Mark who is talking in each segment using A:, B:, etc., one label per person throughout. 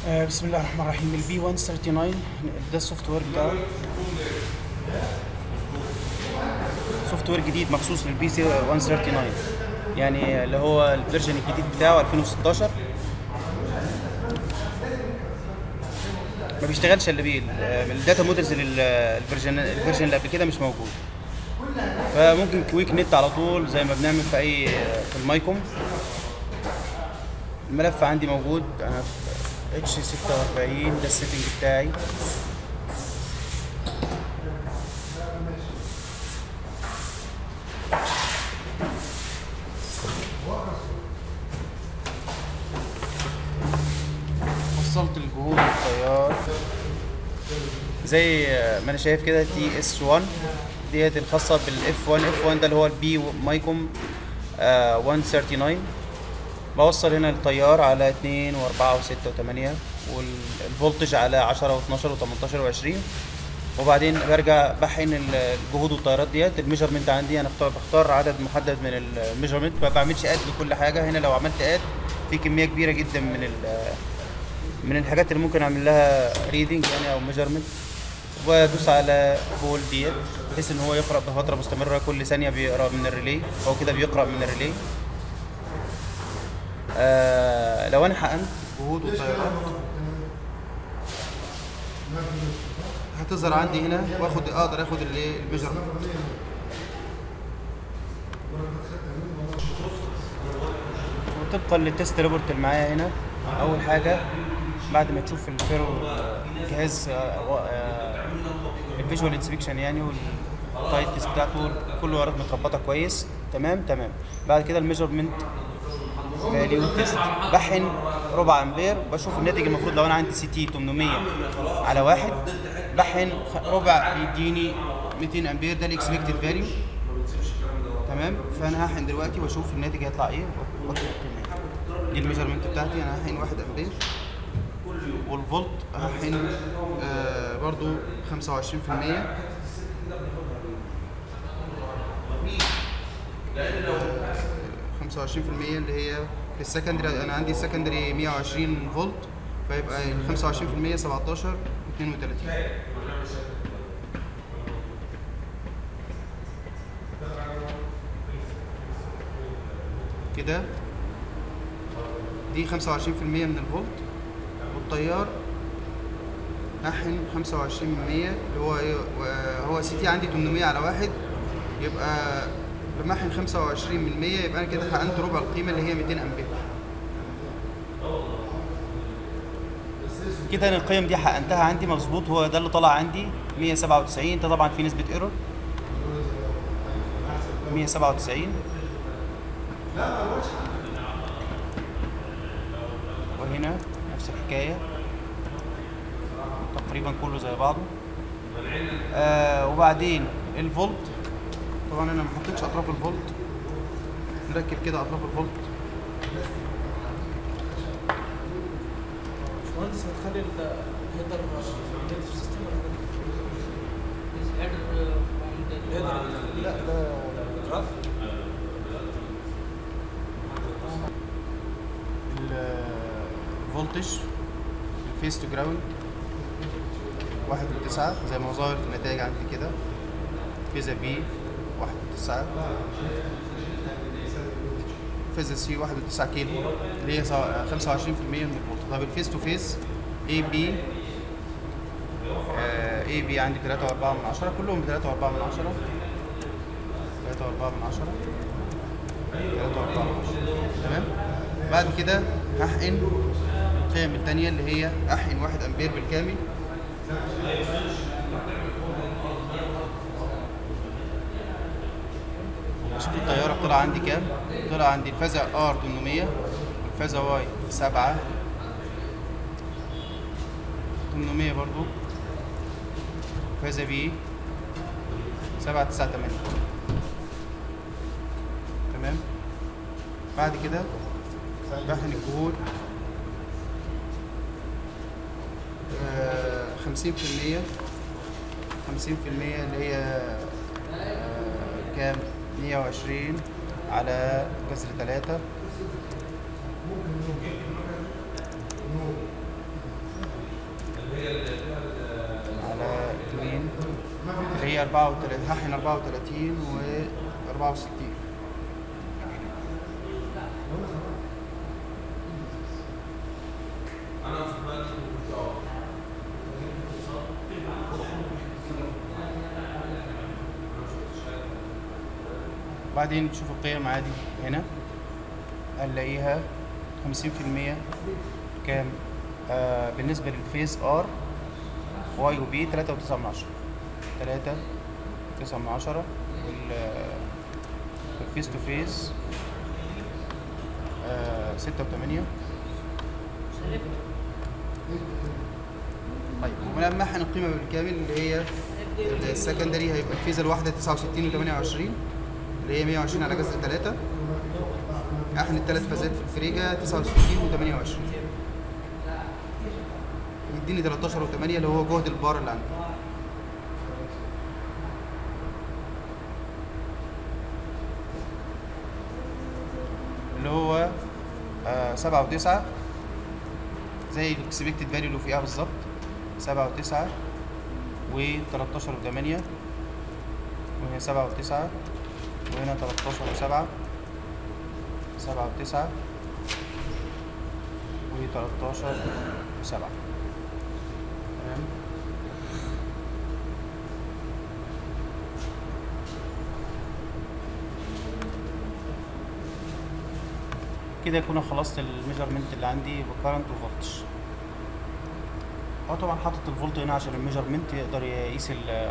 A: آه، بسم الله الرحمن الرحيم البي 139 ده السوفت وير بتاعه سوفت وير جديد مخصوص للبي سي 139 يعني اللي هو الفيرجن الجديد بتاعه 2016 ما بيشتغلش الا بيه ال- الداتا مودلز لل- الفيرجن الفيرجن اللي قبل كده مش موجود فممكن كويك نت على طول زي ما بنعمل في اي في المايكوم الملف عندي موجود انا في اتش 46 ده السيتنج بتاعي وصلت الجهود التيار زي ما انا شايف كده تي اس 1 ديت الخاصه بالاف 1 اف 1 ده اللي هو البي مايكوم آه 139 بوصل هنا التيار على 2 و4 و6 و8 والفولتج على 10 و12 و18 و20 وبعدين برجع بحقن ال- الجهود والتيارات ديت الميجرمنت عندي انا اختار بختار عدد محدد من الميجرمنت ما بعملش اد لكل حاجه هنا لو عملت اد في كميه كبيره جدا من ال- من الحاجات اللي ممكن اعمل لها ريدنج يعني او ميجرمنت وادوس على بول ديت بحيث ان هو يقرا بفتره مستمره كل ثانيه بيقرا من الريلي هو كده بيقرا من الريلي آه لو انا حقنت جهود وتيارات هتظهر عندي هنا واخد اقدر اخد الايه الميجرمنت وطبقا للتست ريبورت اللي معايا هنا اول حاجه بعد ما تشوف الفيرو جهاز الفيجوال انسبكشن يعني والتايتنس بتاعته كل ورقات متربطه كويس تمام تمام بعد كده الميجرمنت فاليو تيست بحن ربع امبير بشوف الناتج المفروض لو انا عندي سي تي 800 على واحد بحن خ- ربع بيديني 200 امبير ده الاكسبكتد فاليو تمام فانا هحن دلوقتي واشوف الناتج هيطلع ايه واطلب كمان دي الميجرمنت بتاعتي انا هحن 1 امبير والفولت هحن آه برضو 25% خمسة وعشرين في المية اللي هي في السكندري أنا عندي سكندري مية وعشرين فولت فيبقى خمسة وعشرين في المية سبعتاشر اتنين وتلاتين كده دي خمسة وعشرين في المية من الفولت والتيار أحن خمسة وعشرين من مية اللي هو إيه هو سي تي عندي تمنمية على واحد يبقى بمحن خمسة وعشرين من مية يبقى أنا كده حقنت ربع القيمة اللي هي ميتين أمبير كده انا القيم دي حقنتها عندي مظبوط هو ده اللي طلع عندي 197 ده طبعا في نسبة ايرور 197 وهنا نفس الحكاية تقريبا كله زي بعضه آه وبعدين الفولت طبعا انا ما حطيتش اطراف الفولت نركب كده اطراف الفولت
B: باشمهندس هتخلي الهيدر في السيستم ولا الهيدر
A: لا ده الفولتج الفيس تو جراوند واحد وتسعة زي ما هو ظاهر في النتائج عندي كده فيزا بي واحد وتسعة فيزا سي واحد وتسعة كيلو اللي هي خمسة وعشرين في المية من الفولت طب الفيس تو فيس اي بي اي بي عندي تلاتة وأربعة من عشرة كلهم بتلاتة وأربعة من عشرة تلاتة وأربعة من عشرة تلاتة وأربعة من عشرة تمام بعد كده هحقن القيم التانية اللي هي أحقن واحد أمبير بالكامل شوف الطيارة طلع عندي كام طلع عندي الفازة ار 800 والفازة واي 7 800 برضو فازة بي 7 9 8 تمام بعد كده بحن الجهود خمسين في المية خمسين في المية اللي هي آه، كام مية وعشرين على كسر تلاتة هي 34 هحن 34 و 64 بعدين نشوف القيم عادي هنا هنلاقيها 50% كام آه بالنسبة للفيز ار واي وبي 3.9 من عشرة 3 9 من عشرة وال الفيس تو فيز آه ستة وثمانية طيب ولما احنا القيمة بالكامل اللي هي السكندري هيبقى الفيزا الواحدة 69 و 28 اللي هي 120 على جذر 3 احنا الثلاث فازات في الفريجة 69 و 28 يديني 13 و 8 اللي هو جهد البار اللي عندي اللي هو آه سبعة وتسعة زي الاكسبكتد فاليو اللي فيها بالظبط سبعة وتسعة وتلاتاشر وتمانية وهنا سبعة وتسعة وهنا تلاتاشر وسبعة سبعة وتسعة وتلاتاشر وسبعة تمام كده اكون خلصت الميجرمنت اللي عندي بكارنت وفولتج اه طبعا حاطط الفولت هنا عشان الميجرمنت يقدر يقيس ال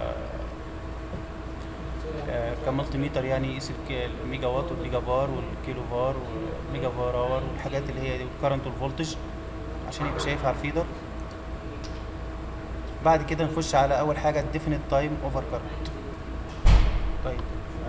A: آه، كمالتي ميتر يعني يقيس الك- الميجا وات والميجا بار والكيلو بار والميجا بار اور والحاجات اللي هي دي والكارنت والفولتج عشان يبقى شايفها على الفيدر بعد كده نخش على اول حاجه الديفينيت تايم اوفر كارنت طيب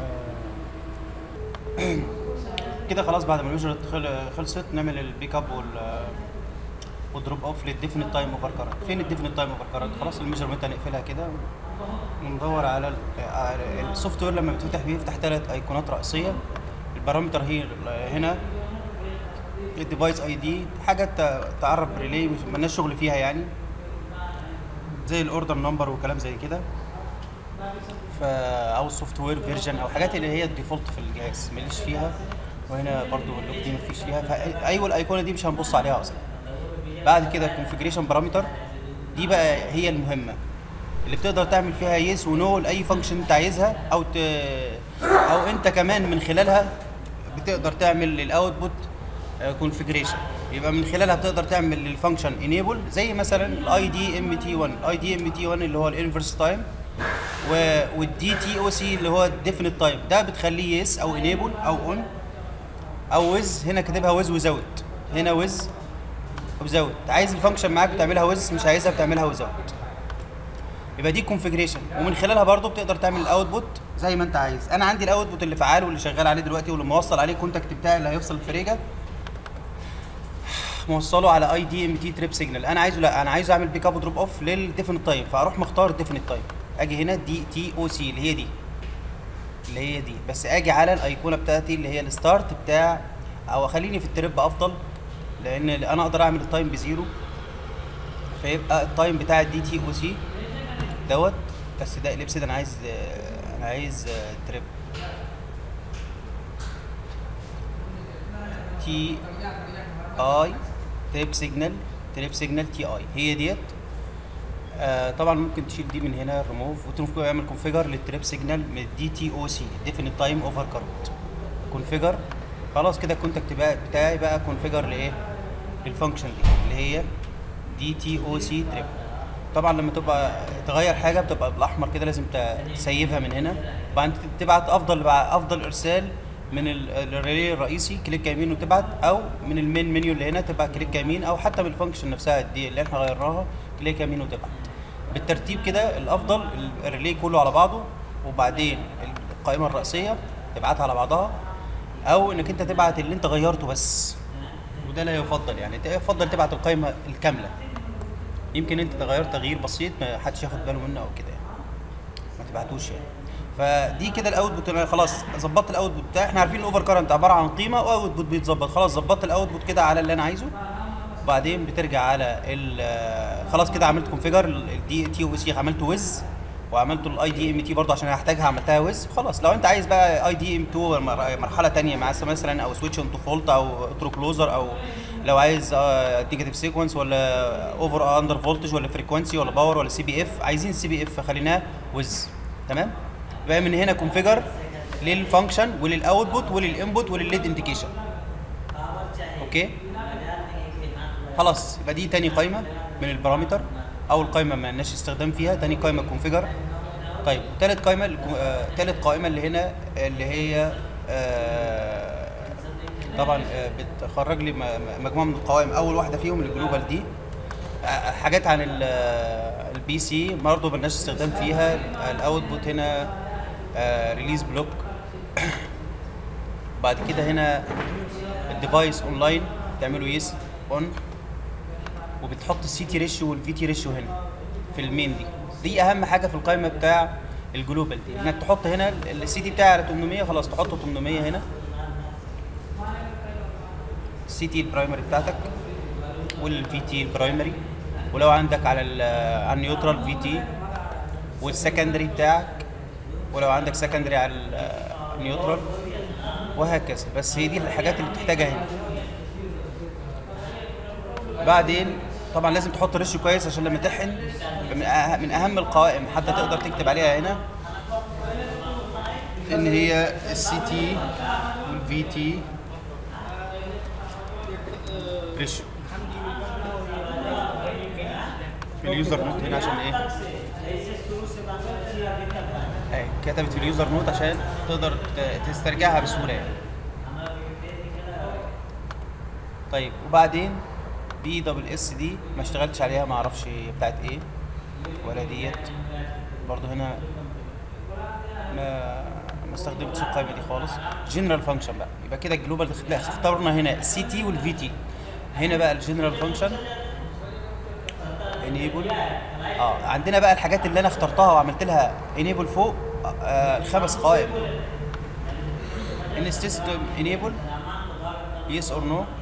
A: آه، كده خلاص بعد ما الميجر خلصت نعمل البيك اب وال والدروب اوف للديفينيت تايم اوفر كارنت فين الديفينيت تايم اوفر كارنت خلاص الميجرمنت هنقفلها كده وندور على ال- على السوفت وير لما بيتفتح بيفتح ثلاث ايقونات رئيسيه البارامتر هي هنا الديفايس اي دي حاجه ت- تعرف ريلي مش مالناش شغل فيها يعني زي الاوردر نمبر وكلام زي كده ف او السوفت وير فيرجن او حاجات اللي هي الديفولت في الجهاز ماليش فيها وهنا برضو اللوك دي مفيش فيها فايوه الايقونه دي مش هنبص عليها اصلا بعد كده الكونفيجريشن بارامتر دي بقى هي المهمه اللي بتقدر تعمل فيها يس ونو لاي فانكشن انت عايزها او ت... او انت كمان من خلالها بتقدر تعمل للاوتبوت كونفيجريشن يبقى من خلالها بتقدر تعمل للفانكشن انيبل زي مثلا الاي دي ام تي 1 الاي دي ام تي 1 اللي هو الانفرس تايم والدي تي او سي اللي هو الديفينيت تايم ده بتخليه يس او انيبل او اون او ويز هنا كاتبها ويز وزاوت هنا ويز وزاوت عايز الفانكشن معاك بتعملها ويز مش عايزها بتعملها وزاوت يبقى دي كونفيجريشن ومن خلالها برضو بتقدر تعمل الاوتبوت زي ما انت عايز انا عندي الاوتبوت اللي فعال واللي شغال عليه دلوقتي واللي موصل عليه الكونتاكت بتاعي اللي هيوصل الفريجه موصله على اي دي ام تي تريب سيجنال انا عايزه لا انا عايزه اعمل بيك اب ودروب اوف للديفينيت تايم فاروح مختار الديفينيت تايم اجي هنا دي تي او سي اللي هي دي اللي هي دي بس اجي على الايقونه بتاعتي اللي هي الستارت بتاع او خليني في التريب افضل لان انا اقدر اعمل التايم بزيرو فيبقى التايم بتاع الدي تي او سي دوت بس ده اللبس ده انا عايز آه، انا عايز آه، تريب تي اي تريب سيجنال تريب سيجنال تي اي هي ديت آه طبعا ممكن تشيل دي من هنا ريموف وتمكن تعمل كونفيجر للتريب سيجنال من دي تي او سي ديفينيت تايم اوفر كارنت كونفيجر خلاص كده الكونتاكت بقى بتاعي بقى كونفيجر لايه للفانكشن دي اللي هي دي تي او سي تريب طبعا لما تبقى تغير حاجه بتبقى بالاحمر كده لازم تسيفها من هنا وبعدين تبعت افضل افضل ارسال من ال- الريلي الرئيسي كليك يمين وتبعت او من المين منيو اللي هنا تبقى كليك يمين او حتى من الفانكشن نفسها دي اللي احنا غيرناها كليك يمين وتبعت بالترتيب كده الافضل الريلي كله على بعضه وبعدين القائمه الرئيسيه تبعتها على بعضها او انك انت تبعت اللي انت غيرته بس وده لا يفضل يعني يفضل تبعت القائمه الكامله يمكن انت تغير تغيير بسيط ما حدش ياخد باله منه او كده يعني ما تبعتوش يعني فدي كده الاوتبوت انا خلاص ظبطت الاوتبوت بتاعي احنا عارفين الاوفر كارنت عباره عن قيمه واوتبوت بيتظبط خلاص ظبطت الاوتبوت كده على اللي انا عايزه وبعدين بترجع على ال خلاص كده عملت كونفيجر الدي تي او سي عملته ويز وعملته الاي دي ام تي برضه عشان هحتاجها عملتها ويز خلاص لو انت عايز بقى اي دي ام 2 مرحله تانية مع مثلا او سويتش انتو فولت او ترو كلوزر او لو عايز نيجاتيف سيكونس ولا اوفر اندر فولتج ولا فريكونسي ولا باور ولا سي بي اف عايزين سي بي اف خليناه ويز تمام بقى من هنا كونفيجر للفانكشن وللاوتبوت وللانبوت وللليد انديكيشن اوكي خلاص يبقى دي تاني قايمه من البارامتر اول قايمه ما لناش استخدام فيها تاني قايمه كونفيجر طيب تالت قايمه الكو- آه، تالت قائمه اللي هنا اللي هي آه، طبعا آه، بتخرج لي م- م- مجموعه من القوائم اول واحده فيهم الجلوبال دي آه، حاجات عن ال- آه، البي سي برضه ملناش استخدام فيها الاوتبوت هنا ريليز بلوك بعد كده هنا الديفايس اونلاين تعملوا يس اون وبتحط السي تي ريشيو والفي تي ريشيو هنا في المين دي دي اهم حاجه في القائمه بتاع الجلوبال دي انك تحط هنا السي تي بتاعي على 800 خلاص تحطه 800 هنا السي تي البرايمري بتاعتك والفي تي البرايمري ولو عندك على ال على النيوترال في تي والسكندري بتاعك ولو عندك سكندري على ال- النيوترال وهكذا بس هي دي الحاجات اللي بتحتاجها هنا بعدين طبعا لازم تحط ريشيو كويس عشان لما تحن من أه- من اهم القوائم حتى تقدر تكتب عليها هنا ان هي السي تي والفي تي ريشيو في اليوزر نوت هنا عشان ايه اهي كتبت في اليوزر نوت عشان تقدر ت- تسترجعها بسهوله يعني طيب وبعدين بي دبل اس دي ما اشتغلتش عليها ما اعرفش بتاعت ايه ولا ديت برضو هنا ما ما استخدمتش القائمه دي خالص جنرال فانكشن بقى يبقى كده الجلوبال لا اخترنا هنا السي تي والفي تي هنا بقى الجنرال فانكشن انيبل اه عندنا بقى الحاجات اللي انا اخترتها وعملت لها انيبل فوق آه الخمس قوائم ان سيستم انيبل يس اور نو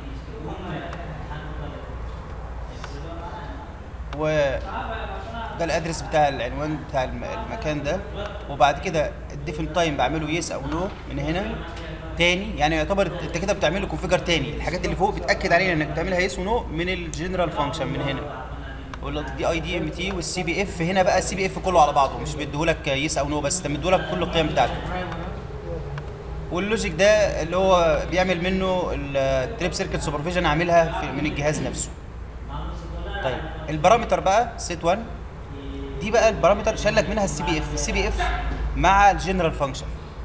A: و ده الادرس بتاع العنوان بتاع الم- المكان ده وبعد كده الديفن تايم بعمله يس او نو من هنا تاني يعني يعتبر انت كده بتعمل له كونفيجر تاني الحاجات اللي فوق بتاكد علينا انك بتعملها يس ونو من الجنرال فانكشن من هنا والدي اي دي ام تي والسي بي اف هنا بقى السي بي اف كله على بعضه مش مديهولك يس او نو بس ده مديهولك كل القيم بتاعته واللوجيك ده اللي هو بيعمل منه التريب سيركت سوبرفيجن عاملها في- من الجهاز نفسه طيب البارامتر بقى سيت 1 دي بقى البارامتر شال لك منها السي بي اف السي بي اف مع الجنرال فانكشن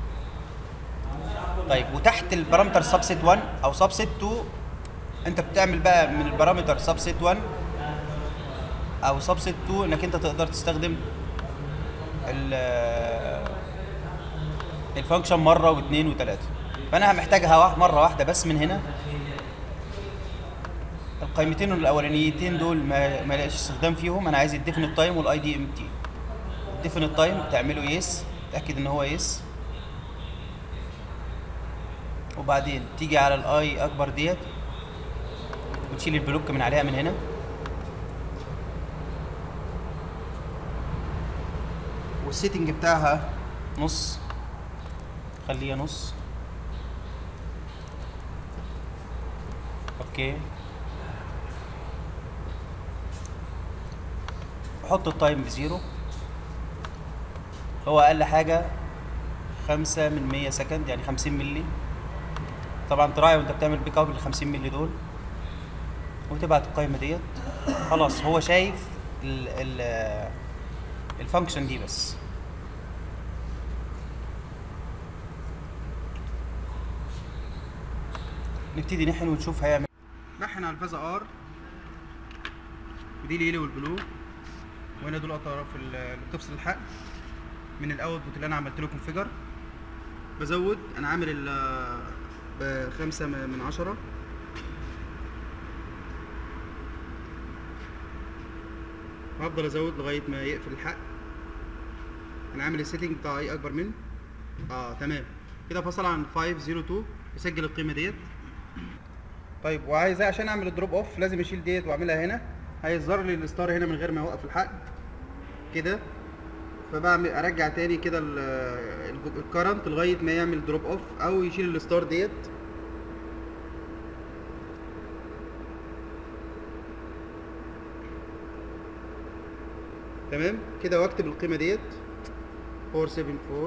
A: طيب وتحت البارامتر سبسيت 1 او سبسيت 2 انت بتعمل بقى من البارامتر سبسيت 1 او سبسيت 2 انك انت تقدر تستخدم ال الفانكشن مره واثنين وثلاثه فانا محتاجها واحد مره واحده بس من هنا القائمتين الاولانيتين دول ما ما لقاش استخدام فيهم انا عايز الديفينيت تايم والاي دي ام تي الديفينيت تايم تعمله يس تاكد ان هو يس وبعدين تيجي على الاي اكبر ديت وتشيل البلوك من عليها من هنا والسيتنج بتاعها نص خليها نص اوكي حط التايم بزيرو هو اقل حاجة خمسة من مية سكند يعني خمسين ملي طبعا تراعي وانت بتعمل بيك اب الخمسين ملي دول وتبعت القايمة ديت خلاص هو شايف ال ال الفانكشن دي بس نبتدي نحن ونشوف هيعمل نحن على الفازا ار ودي اليلو والبلو وهنا دول اطراف ال- اللي بتفصل الحقن من الاوتبوت اللي انا عملت له كونفيجر بزود انا عامل ال بخمسة م- من عشرة وهفضل ازود لغاية ما يقفل الحق انا عامل السيتنج بتاع اي اكبر من اه تمام كده فصل عن 502 يسجل القيمة ديت طيب وعايز عشان اعمل الدروب اوف لازم اشيل ديت واعملها هنا هيظهر لي الستار هنا من غير ما اوقف الحقن كده فبعمل ارجع تاني كده الكرنت لغايه ما يعمل دروب اوف او يشيل الستار ديت تمام كده واكتب القيمه ديت 474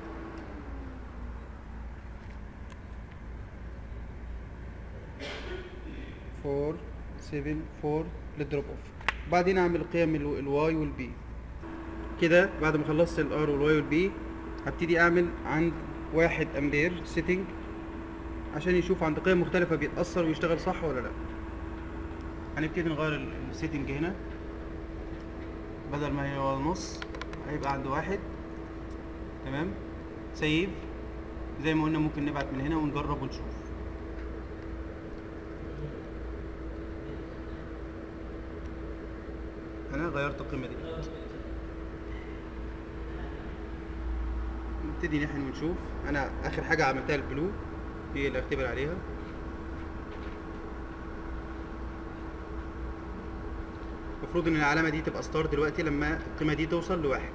A: 4 7 4 للدروب اوف وبعدين اعمل قيم الواي والبي كده بعد ما خلصت الار والواي والبي هبتدي اعمل عند واحد امبير سيتنج عشان يشوف عند قيم مختلفة بيتأثر ويشتغل صح ولا لا هنبتدي نغير السيتنج هنا بدل ما هي نص هيبقى عند واحد تمام سيف زي ما قلنا ممكن نبعت من هنا ونجرب ونشوف انا غيرت القيمة دي نبتدي نحن ونشوف انا اخر حاجة عملتها البلو دي اللي اختبر عليها المفروض ان العلامة دي تبقى ستار دلوقتي لما القيمة دي توصل لواحد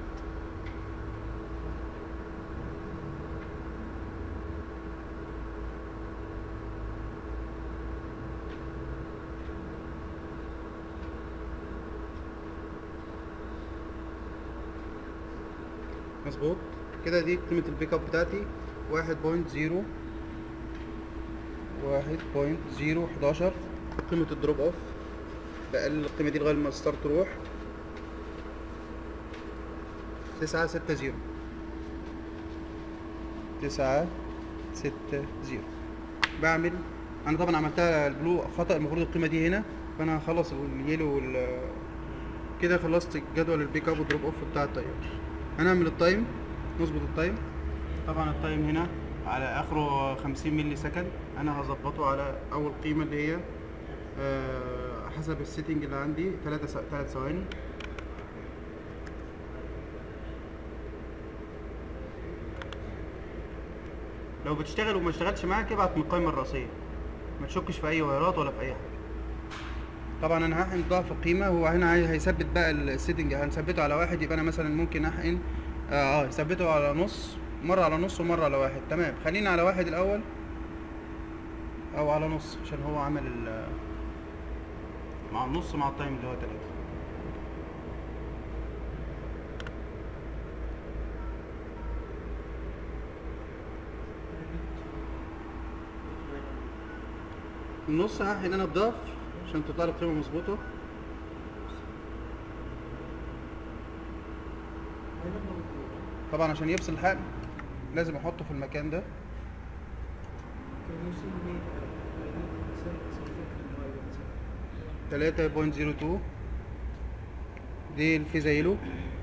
A: مظبوط كده دي قيمة البيك اب بتاعتي واحد بوينت زيرو واحد بوينت زيرو حداشر قيمة الدروب اوف بقلل القيمة دي لغاية ما الستار تروح تسعة ستة زيرو تسعة ستة زيرو بعمل انا طبعا عملتها البلو خطأ المفروض القيمة دي هنا فانا هخلص اليلو وال كده خلصت جدول البيك اب والدروب اوف بتاع التيار هنعمل التايم نظبط التايم طبعا التايم هنا على اخره 50 ملي سكند انا هظبطه على اول قيمه اللي هي آه، حسب السيتنج اللي عندي 3 3 ثواني لو بتشتغل وما اشتغلتش معاك ابعت من القائمه الرئيسيه ما تشكش في اي وايرات ولا في اي حاجه طبعا انا هحقن ضعف قيمه هو هنا هي- هيثبت بقى السيتنج هنثبته على واحد يبقى انا مثلا ممكن احقن اه اه يثبته على نص مره على نص ومره على واحد تمام خلينا على واحد الاول او على نص عشان هو عمل ال مع النص مع التايم اللي هو تلاتة النص هحقن انا بضعف عشان تطلع لي القيمه مظبوطه طبعا عشان يفصل الحقن لازم احطه في المكان ده تلاتة بوينت زيرو تو دي الفيزايلو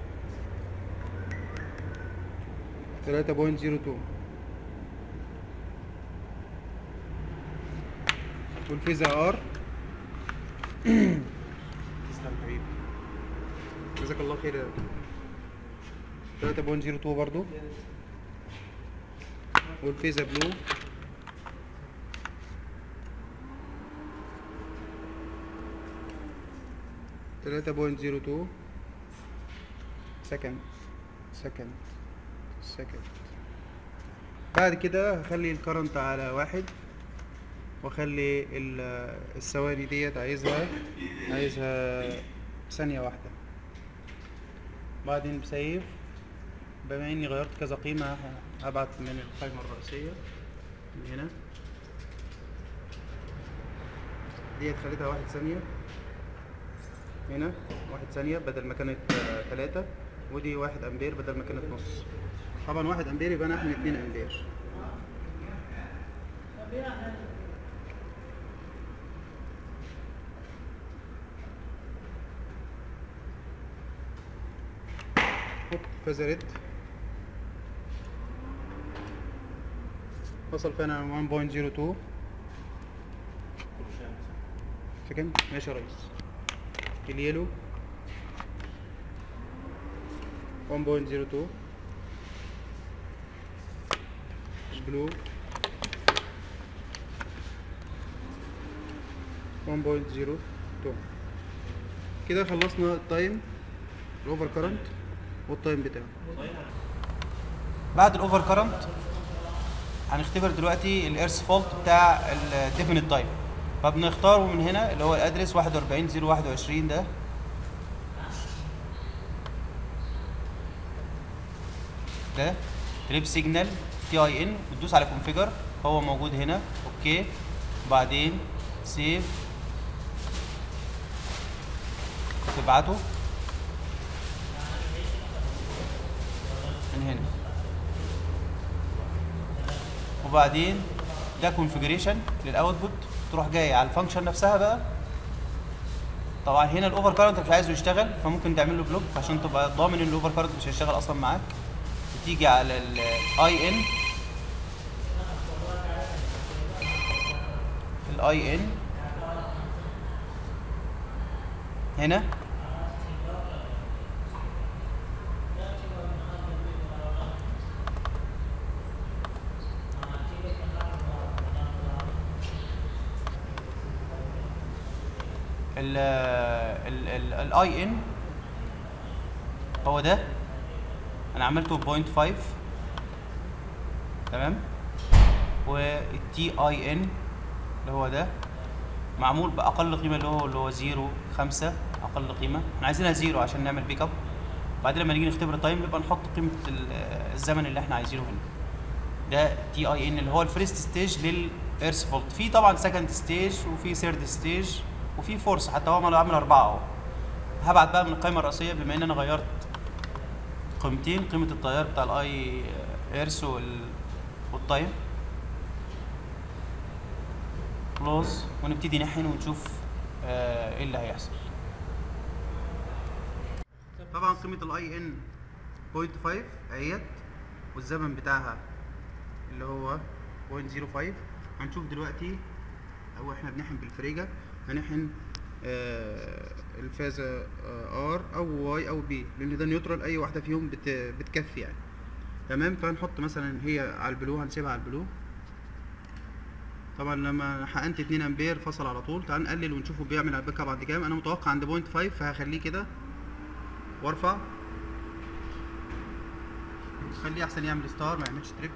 A: تلاتة بوينت زيرو تو والفيزا ار تسلم حبيبي جزاك الله خير يا تلاتة بوينت زيرو تو برضو والفيزا بلو تلاتة بوينت زيرو تو سكند سكند سكند بعد كده هخلي الكرنت على واحد واخلي ال- الثواني ديت عايزها عايزها ثانية واحدة بعدين بسيف بما اني غيرت كذا قيمة ه- هبعت من القائمة الرئيسية من هنا ديت خليتها واحد ثانية هنا واحد ثانية بدل ما كانت آه، تلاتة ودي واحد امبير بدل ما كانت نص طبعا واحد امبير يبقى انا احمل اتنين امبير هوب فزرت وصل فينا 1.02 سكند ماشي يا ريس اليلو 1.02 البلو 1.02 كده خلصنا التايم الاوفر كرنت والتايم بتاعه بعد الاوفر كرنت هنختبر دلوقتي الايرث فولت بتاع الديفينيت تايم فبنختاره من هنا اللي هو الادرس 41021 ده ده تريب سيجنال تي اي ان بتدوس على كونفيجر هو موجود هنا اوكي وبعدين سيف تبعته من هنا وبعدين ده كونفيجريشن للاوتبوت تروح جاي على الفانكشن نفسها بقى طبعا هنا الاوفر كارنت مش عايزه يشتغل فممكن تعمل له بلوك عشان تبقى ضامن ان الاوفر كارنت مش هيشتغل اصلا معاك وتيجي على الاي ان الاي ان هنا ال ال الاي ان هو ده انا عملته بوينت 5 تمام والتي اي ان اللي هو ده معمول باقل قيمه اللي هو اللي هو 0 5 اقل قيمه احنا عايزينها 0 عشان نعمل بيك اب بعدين لما نيجي نختبر التايم نبقى نحط قيمه ال- الزمن اللي احنا عايزينه هنا ده تي اي ان اللي هو الفيرست ستيج للايرث فولت في طبعا سكند ستيج وفي ثيرد ستيج وفي فورس حتى هو عمل عامل اربعه اهو هبعت بقى من القائمه الرئيسيه بما ان انا غيرت قيمتين قيمه التيار بتاع الاي ايرث وال- والتايم كلوز ونبتدي نحن ونشوف آه، ايه اللي هيحصل طبعا قيمه الاي ان 0.5 اهيت والزمن بتاعها اللي هو 0.05 هنشوف دلوقتي او احنا بنحن بالفريجة هنحن آه الفازة آه ار او واي او بي لان ده نيوترال اي واحدة فيهم بت بتكفي يعني تمام فهنحط مثلا هي على البلو هنسيبها على البلو طبعا لما حقنت 2 امبير فصل على طول تعال نقلل ونشوفه بيعمل على البيك اب عند كام انا متوقع عند بوينت 5 فهخليه كده وارفع خليه احسن يعمل ستار ما يعملش تريب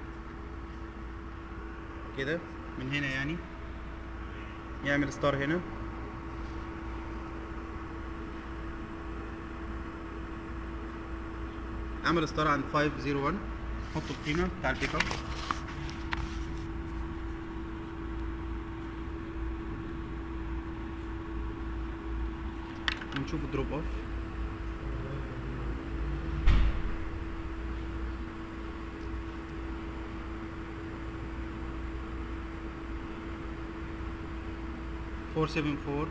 A: كده من هنا يعني يعمل ستار هنا عمل ستار عند 501 حط القيمة بتاع البيك اب ونشوف الدروب اوف فور سيفن فور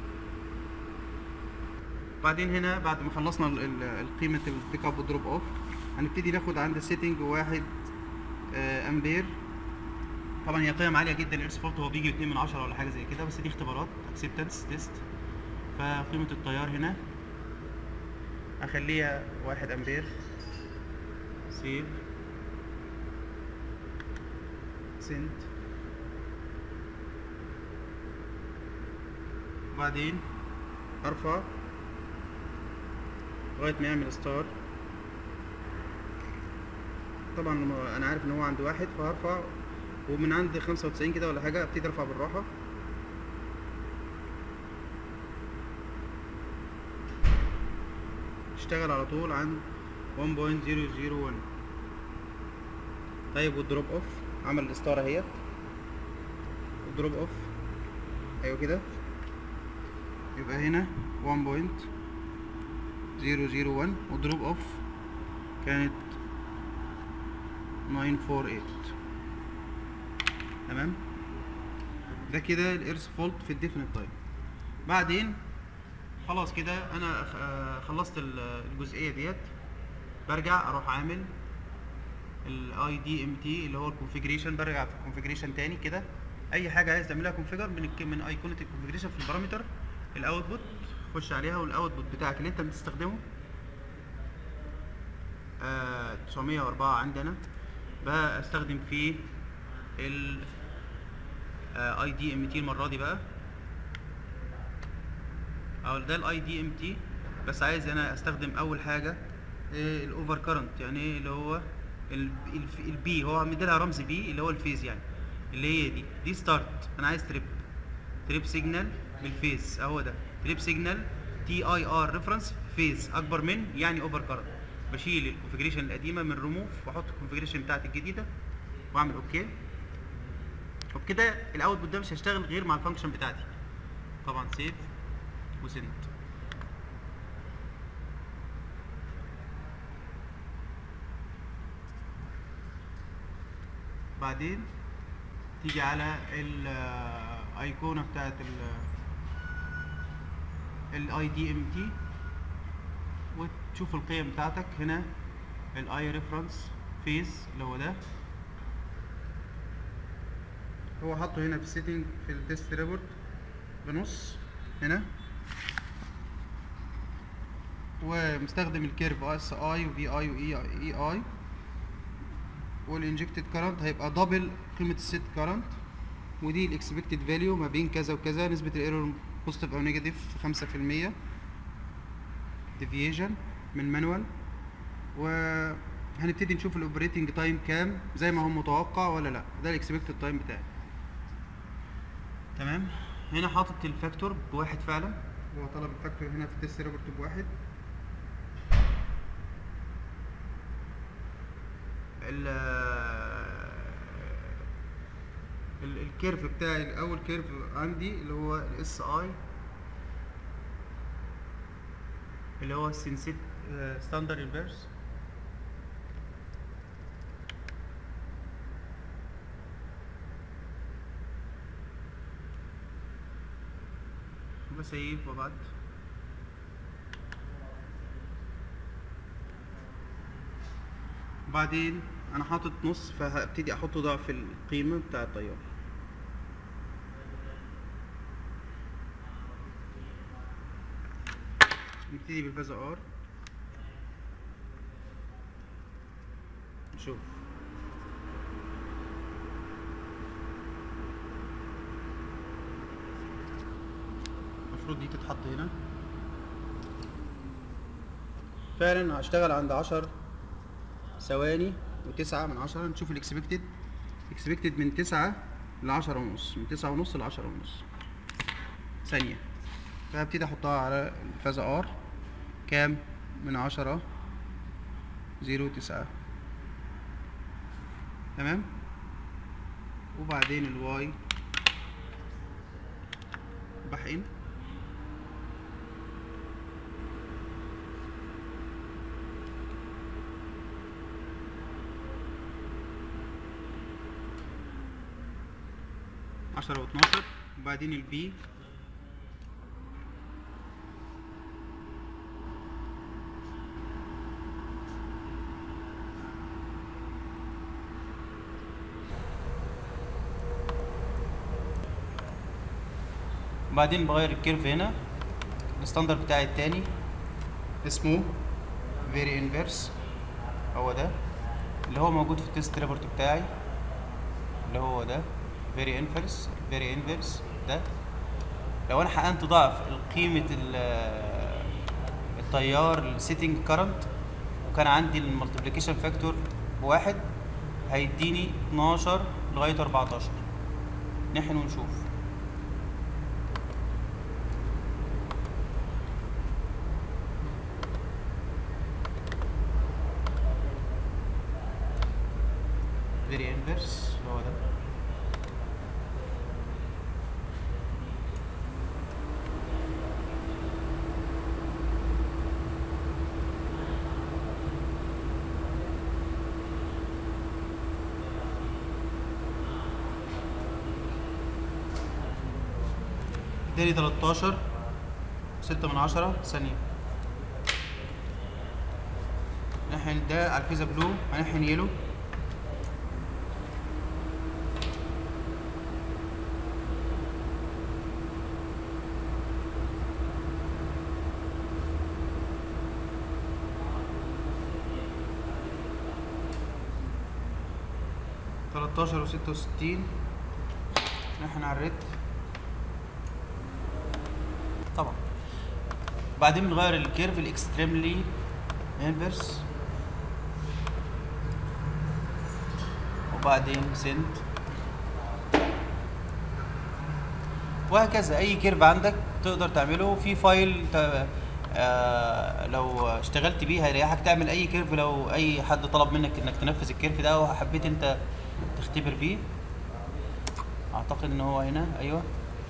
A: بعدين هنا بعد ما خلصنا ال- ال- القيمة البيك اب والدروب اوف هنبتدي ناخد عند السيتنج واحد آه، امبير طبعا هي قيم عالية جدا الايرث فولت هو بيجي 2 من 10 ولا حاجة زي كده بس دي اختبارات اكسبتنس تيست فقيمة التيار هنا اخليها واحد امبير سيف سنت وبعدين ارفع لغايه ما يعمل ستار طبعا لما انا عارف ان هو عند واحد فهرفع ومن عند خمسة وتسعين كده ولا حاجة ابتدي ارفع بالراحة اشتغل على طول عند 1.001 طيب والدروب اوف عمل الستار اهيت الدروب اوف ايوه كده يبقى هنا 1.001 والدروب اوف كانت 948 تمام ده كده الايرث فولت في الديفينيت تايم بعدين خلاص كده انا آه، خلصت ال- الجزئيه ديت برجع اروح عامل الاي دي ام تي اللي هو الكونفيجريشن برجع في الكونفيجريشن تاني كده اي حاجه عايز تعملها كونفيجر من الك- من ايقونه الكونفيجريشن في البارامتر الاوتبوت خش عليها والاوتبوت بتاعك اللي انت بتستخدمه آه 904 عندنا بقى استخدم فيه ال اي دي ام تي المره دي بقى او ده الاي دي ام تي بس عايز انا استخدم اول حاجه إيه الاوفر كارنت يعني ايه اللي هو البي هو مديلها رمز بي اللي هو الفيز يعني اللي هي دي دي ستارت انا عايز تريب تريب سيجنال بالفيز اهو ده تريب سيجنال تي اي ار ريفرنس فيز اكبر من يعني اوفر كارنت بشيل الكونفجريشن القديمه من ريموف واحط الكونفجريشن بتاعتي الجديده واعمل اوكي وبكده الاوتبوت ده مش هيشتغل غير مع الفانكشن بتاعتي طبعا سيف وسند بعدين تيجي على الايقونه بتاعت الاي دي ام تي وتشوف القيم بتاعتك هنا الاي ريفرنس فيز اللي هو ده هو حاطه هنا في السيتنج في التست ريبورت بنص هنا ومستخدم الكيرف اس اي وفي اي واي اي اي والانجكتد كارنت هيبقى دبل قيمه السيت كارنت ودي الاكسبكتد فاليو ما بين كذا وكذا نسبه الايرور بوزيتيف او نيجاتيف 5% ديفيجن من مانوال وهنبتدي نشوف الاوبريتنج تايم كام زي ما هو متوقع ولا لا ده الاكسبكتد تايم بتاعي تمام هنا حاطط الفاكتور بواحد فعلا هو طلب الفاكتور هنا في التست ريبورت بواحد ال ال- الكيرف بتاعي اول كيرف عندي اللي هو الاس اي اللي هو السنسيت ستاندر انفيرس بسيف وبعد بعدين انا حاطط نص فهبتدي احط ضعف القيمه بتاع التيار نبتدي بالفازا ار نشوف المفروض دي تتحط هنا فعلا هشتغل عند عشر ثواني وتسعة من عشرة نشوف الاكسبكتد اكسبكتد من تسعة لعشرة ونص من تسعة ونص لعشرة ونص ثانية فهبتدي احطها على الفازا ار كام من عشرة زيرو تسعة تمام وبعدين الواي بحقن عشرة واتناشر وبعدين البي بعدين بغير الكيرف هنا الستاندر بتاعي التاني اسمه فيري انفيرس هو ده اللي هو موجود في التست ريبورت بتاعي اللي هو ده فيري انفيرس فيري انفيرس ده لو انا حقنت ضعف قيمة ال- التيار السيتنج كارنت وكان عندي المالتيبليكيشن فاكتور بواحد هيديني 12 لغاية 14 نحن ونشوف فيري انفيرس هو ده اداني 13 6 من عشرة ثانية نحن ده على الفيزا بلو هنحن يلو تلاتاشر وستة وستين نحن على الريد طبعا بعدين بنغير الكيرف الاكستريملي انفرس وبعدين سنت وهكذا اي كيرف عندك تقدر تعمله في فايل ت... آه لو اشتغلت بيه هيريحك تعمل اي كيرف لو اي حد طلب منك انك تنفذ الكيرف ده وحبيت انت تختبر بيه اعتقد ان هو هنا ايوه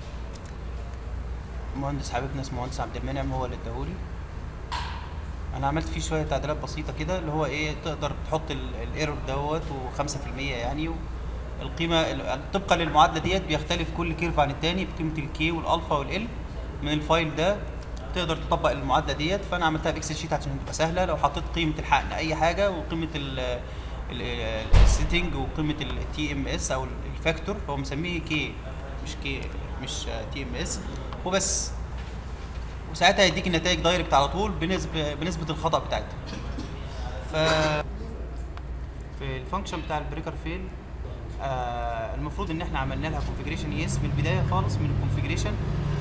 A: مهندس حبيبنا اسمه مهندس عبد المنعم هو اللي اداهولي انا عملت فيه شويه تعديلات بسيطه كده اللي هو ايه تقدر تحط ال- الايرور دوت و5% يعني و- القيمه ال- طبقا للمعادله ديت بيختلف كل كيرف عن التاني بقيمه الكي والالفا والال من الفايل ده تقدر تطبق المعادله ديت فانا عملتها باكسل شيت عشان تبقى سهله لو حطيت قيمه الحقن اي حاجه وقيمه السيتنج وقيمه التي ام اس او الفاكتور هو مسميه كي مش كي مش تي ام اس وبس وساعتها هيديك النتائج دايركت على طول بنسبه بنسبه الخطا بتاعتها ف في الفانكشن بتاع البريكر فيل آه المفروض ان احنا عملنا لها كونفيجريشن يس من البدايه خالص من الكونفيجريشن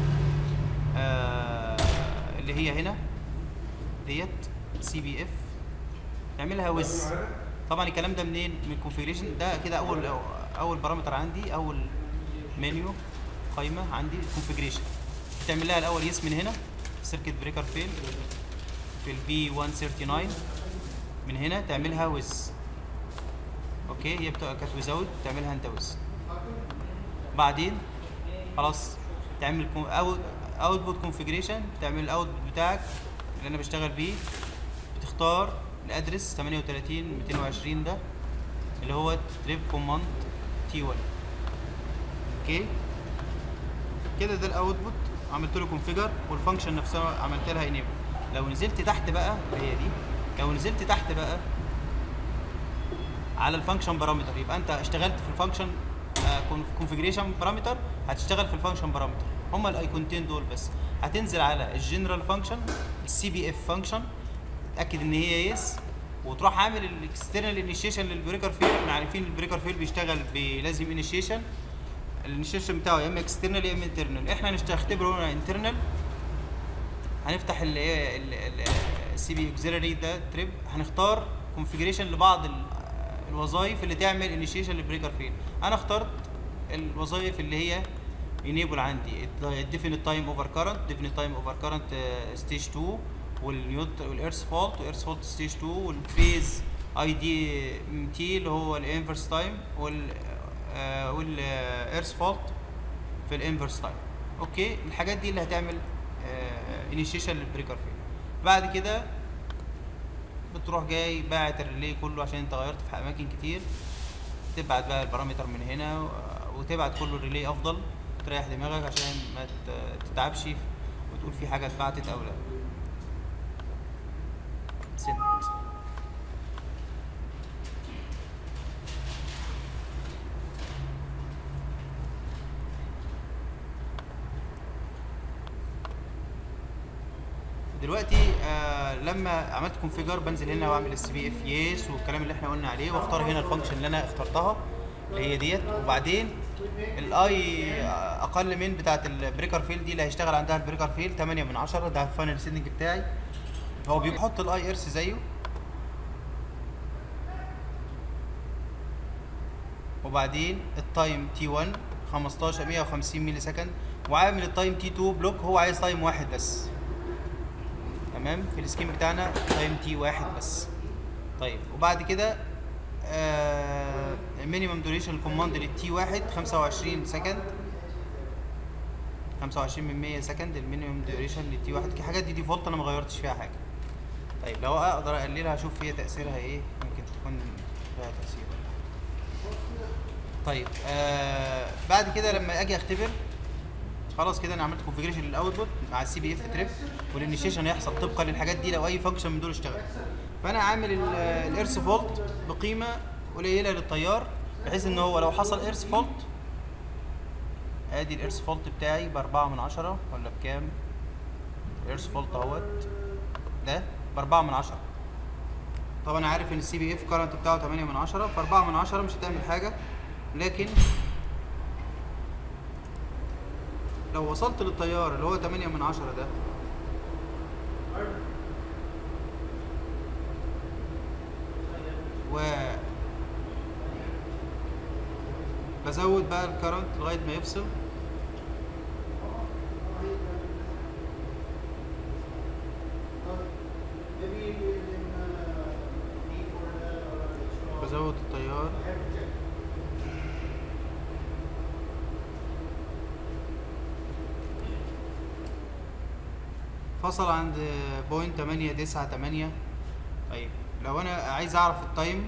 A: آه اللي هي هنا ديت سي بي اف تعملها ويز طبعا الكلام ده منين من الكونفيجريشن ده كده اول اول بارامتر عندي اول منيو قائمه عندي كونفيجريشن تعمل لها الاول يس من هنا سيركت بريكر فيل في البي 139 من هنا تعملها ويز اوكي هي بتبقى كانت ويزاوت تعملها انت ويز بعدين خلاص تعمل اوتبوت كونفيجريشن تعمل الاوتبوت بتاعك اللي انا بشتغل بيه بتختار الادرس 38 220 ده اللي هو تريب كوماند تي 1 اوكي كده ده الاوتبوت عملت له كونفيجر والفانكشن نفسها عملت لها انيبل لو نزلت تحت بقى هي دي لو نزلت تحت بقى على الفانكشن بارامتر يبقى انت اشتغلت في الفانكشن كونفيجريشن بارامتر هتشتغل في الفانكشن بارامتر هما الايقونتين دول بس هتنزل على الجنرال فانكشن السي بي اف فانكشن تاكد ان هي يس وتروح عامل الاكسترنال انيشيشن للبريكر فيل احنا عارفين البريكر فيل بيشتغل بلازم انيشيشن الانيشيشن بتاعه يا اما اكسترنال يا اما انترنال احنا هنختبره هنا انترنال هنفتح ال السي بي اوكسيلري ده تريب هنختار كونفيجريشن لبعض ال- الوظائف اللي تعمل انيشيشن للبريكر فيل انا اخترت الوظائف اللي هي انيبل عندي الديفينيت تايم اوفر كارنت ديفينيت تايم اوفر كارنت ستيج 2 والنيوت والارث فولت والارث فولت ستيج 2 والفيز اي دي ام تي اللي هو الانفرس تايم وال والارث فولت في الانفرس تايم اوكي الحاجات دي اللي هتعمل انيشيشن للبريكر فيل بعد كده بتروح جاي باعت الريلي كله عشان انت غيرت في اماكن كتير تبعت بقى البارامتر من هنا و- وتبعت كله الريلي افضل تريح دماغك عشان ما ت- تتعبش وتقول في حاجه اتبعتت او لا سنت دلوقتي آه لما عملت كونفيجر بنزل هنا واعمل السي بي اف يس والكلام اللي احنا قلنا عليه واختار هنا الفانكشن اللي انا اخترتها اللي هي ديت وبعدين الاي اقل من بتاعه البريكر فيل دي اللي هيشتغل عندها البريكر فيل 8 من 10 ده الفاينل سيتنج بتاعي هو بيحط الاي ارث زيه وبعدين التايم تي 1 15 150 ملي سكند وعامل التايم تي 2 بلوك هو عايز تايم واحد بس تمام في السكيم بتاعنا تايم تي واحد بس طيب وبعد كده آه المينيمم دوريشن الكوماند للتي واحد 25 سكند 25 من 100 سكند المينيمم دوريشن للتي واحد الحاجات دي ديفولت انا ما غيرتش فيها حاجه طيب لو اقدر اقللها اشوف هي تاثيرها ايه ممكن تكون لها تاثير ولا حاجة. طيب آه بعد كده لما اجي اختبر خلاص كده انا عملت كونفيجريشن للاوتبوت مع السي بي اف تريب والانيشيشن هيحصل طبقا للحاجات دي لو اي فانكشن من دول اشتغل فانا عامل الارث فولت بقيمه قليله للتيار بحيث ان هو لو حصل ايرث فولت ادي الارث فولت بتاعي بأربعة من عشرة ولا بكام الارث فولت اهوت ده بأربعة من عشرة طبعا انا عارف ان السي بي اف كارنت بتاعه 8 من عشرة فأربعة من عشرة مش هتعمل حاجة لكن لو وصلت للتيار اللي هو 8 من عشرة ده و بزود بقى الكرنت لغايه ما يفصل بزود التيار فصل عند بوينت تمانية تسعة تمانية طيب لو انا عايز اعرف التايم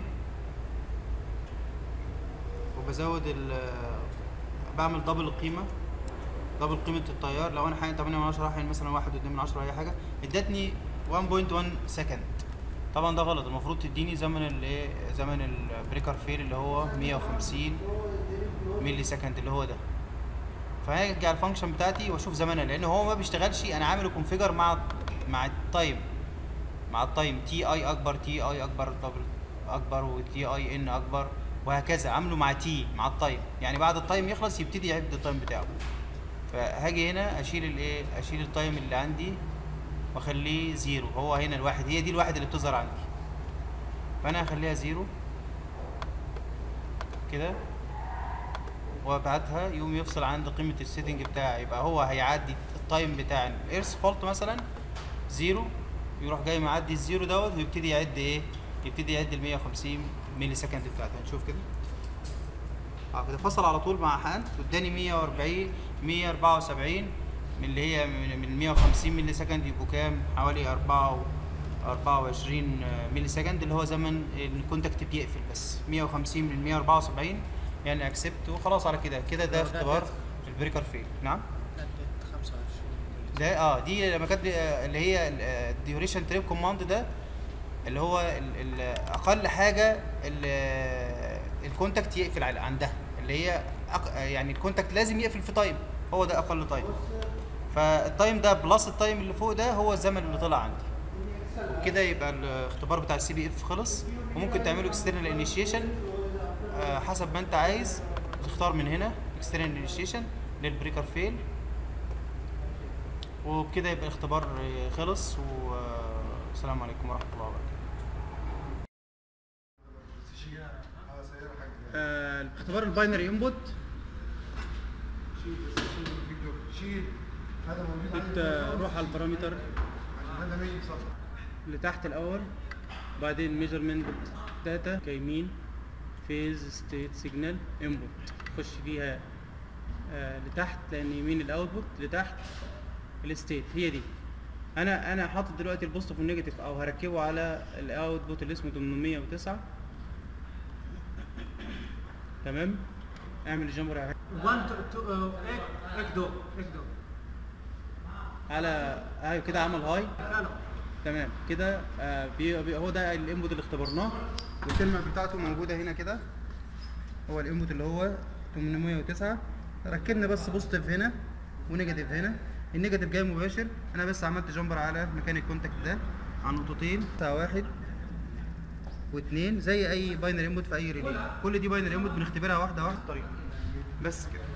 A: وبزود ال بعمل دبل القيمة دبل قيمة التيار لو انا حاجة 8 من 10 رايح مثلا 1 2 من 10 اي حاجة ادتني 1.1 سكند طبعا ده غلط المفروض تديني زمن الايه زمن البريكر فيل اللي هو 150 ملي سكند اللي هو ده فهرجع الفانكشن بتاعتي واشوف زمنها لان هو ما بيشتغلش انا عامله كونفيجر مع مع التايم مع التايم تي اي اكبر تي اي اكبر دبل اكبر وتي اي ان اكبر وهكذا عامله مع تي مع التايم يعني بعد التايم يخلص يبتدي يعد التايم بتاعه فهاجي هنا اشيل الايه اشيل التايم اللي عندي واخليه زيرو هو هنا الواحد هي دي الواحد اللي بتظهر عندي فانا هخليها زيرو كده وابعتها يقوم يفصل عند قيمه السيتنج بتاعي يبقى هو هيعدي التايم بتاع الايرث فولت مثلا زيرو يروح جاي معدي الزيرو دوت ويبتدي يعد ايه يبتدي يعد ال 150 ملي سكند بتاعته هنشوف كده اه كده فصل على طول مع حد واداني 140 174 من اللي هي من من 150 ملي سكند يبقوا كام حوالي 4 24 ملي سكند اللي هو زمن الكونتاكت بيقفل بس 150 من 174 يعني اكسبت وخلاص على كده كده ده
B: ده
A: اختبار
B: كده.
A: البريكر فيل نعم
B: ادت 25
A: ده اه دي لما كانت آه، اللي هي الديوريشن تريب كوماند ده اللي هو ال- ال- اقل حاجه ال- الكونتاكت يقفل على عندها اللي هي أق... آه، يعني الكونتاكت لازم يقفل في تايم هو ده اقل تايم فالتايم ده بلس التايم اللي فوق ده هو الزمن اللي طلع عندي وكده يبقى الاختبار بتاع السي بي اف خلص وممكن تعمله اكسترنال انيشيشن حسب ما انت عايز تختار من هنا اكسترنال انيشيشن للبريكر فيل وبكده يبقى الاختبار آه، خلص والسلام عليكم ورحمه الله وبركاته آه، اختبار الباينري انبوت
C: شيل هذا موجود
A: بتروح على البارامتر
C: عشان هذا ما يصح
A: اللي تحت الاول بعدين ميجرمنت داتا كيمين فيز ستيت سيجنال انبوت تخش فيها آه لتحت لان يمين الاوتبوت لتحت الستيت هي دي انا انا حاطط دلوقتي البوزيتيف والنيجاتيف او هركبه على الاوتبوت اللي اسمه 809 تمام اعمل الجمبر على
B: 1 2 اكدو اكدو
A: على ايوه كده عمل هاي
B: كانوا
A: تمام كده آه بي بي هو ده الانبوت اللي اختبرناه والكلمه بتاعته موجوده هنا كده هو الانبوت اللي هو 809 ركبنا بس بوزيتيف هنا ونيجاتيف هنا النيجاتيف جاي مباشر انا بس عملت جمبر على مكان الكونتاكت ده عن نقطتين بتاع واحد واثنين زي اي باينري انبوت في اي ريلي كل دي باينري انبوت بنختبرها واحده واحده طريقه بس كده